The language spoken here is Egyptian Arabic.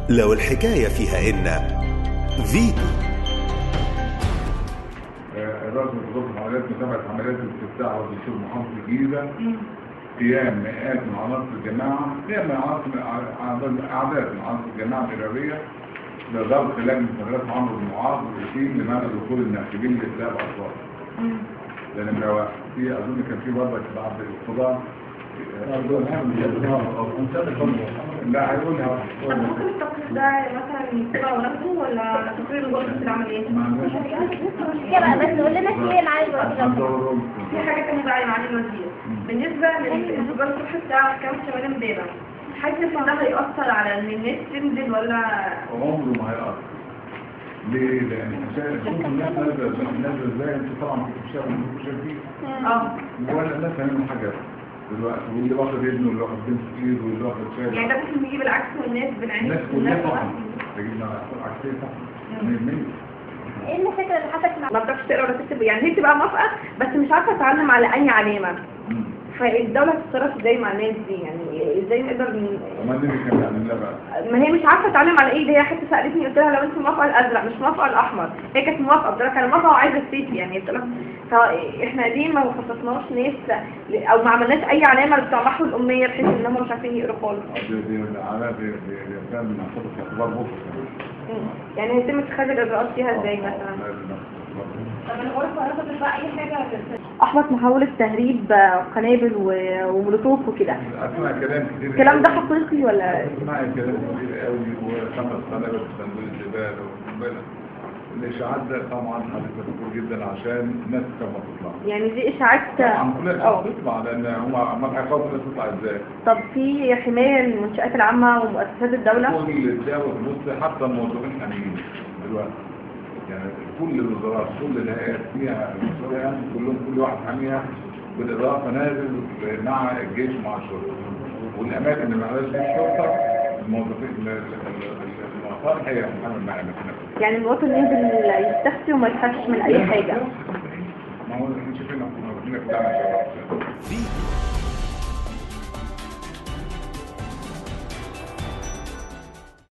لو الحكاية فيها إن فيتو الرئيس وزارة العمليات متابعة عمليات الاستفتاء على دستور محافظة الجيزة قيام مئات من عناصر الجماعة قيام من عناصر أعداد أعداد من عناصر الجماعة الإرهابية بضبط لجنة مدرسة عمرو بن معاذ والروتين لمنع دخول الناخبين لإسلاء الأصوات. لأن لو في أظن كان في برضك بعد القضاء لا هيقولها طب ممكن التقرير ده مثلا يتبع نفسه ولا تقرير غرفة العمليات؟ مشكلة بس قول لنا في ايه معالي الوزير في حاجة تانية بقى يا معالي الوزير بالنسبة للانفجار الصبح بتاع كام شمال امبارح حاسس ان ده هيأثر على ان الناس تنزل ولا عمره ما هيأثر ليه؟ لأن عشان تشوف الناس نازلة نازلة ازاي انت طبعا كنت شايف انتوا شايفين اه ولا الناس هيعملوا حاجة دلوقتي واللي واخد ابنه واللي واخد بنت كتير واللي واخد شايف يعني ده ممكن يجيب العكس والناس بالعين الناس كلها طبعا تجيبنا عكسية طبعا من ايه المشاكل اللي حصلت مع ما بتعرفش تقرا ولا تكتب يعني هي بتبقى موافقة بس مش عارفة تتعلم على أي علامة فالدولة هتتصرف ازاي مع الناس دي يعني ازاي نقدر ن- وما دي كان يعني لا بقى ما هي مش عارفه اتعلم على ايه ده هي حتى سالتني قلت لها لو انت موافقه الازرق مش موافقه الاحمر هي كانت موافقه قلت لها انا موافقه وعايزه السيتي يعني قلت لها طب احنا ليه ما خصصناش ناس او ما عملناش اي علامه بتاع محو الاميه بحيث ان هم مش عارفين يقروا خالص دي دي على دي دي دي كان ناخدها في اعتبار بكره مم. يعني هيتم اتخاذ الاجراءات فيها ازاي مثلا طب الغرفة رفضت بقى اي حاجة احبط محاوله تهريب قنابل ومولوتوف وكده اسمع كلام كتير الكلام ده قوي. حقيقي ولا اسمع كلام كتير قوي وخمس قنابل في صندوق الجبال وقنبله الاشاعات ده طبعا حديثه كتير جدا عشان الناس كانت ما تطلع يعني دي اشاعات طبعا كل اه الاشاعات تطلع لان هم ما هيخافوا الناس تطلع ازاي طب في حمايه للمنشات العامه ومؤسسات الدوله كل الدول بص حتى الموظفين حاميين دلوقتي يعني كل الوزارات كل الهيئات فيها مسؤوليات كلهم كل واحد حاميها بالاضافه نازل مع الجيش ومع الشرطه والاماكن اللي ما عليهاش الشرطه الموظفين ال- ال- ال- المصالح هي محمد مع اماكنها يعني المواطن ينزل يستخفي وما يخافش من اي حاجه ما هو احنا شايفين احنا كلنا شباب فيتو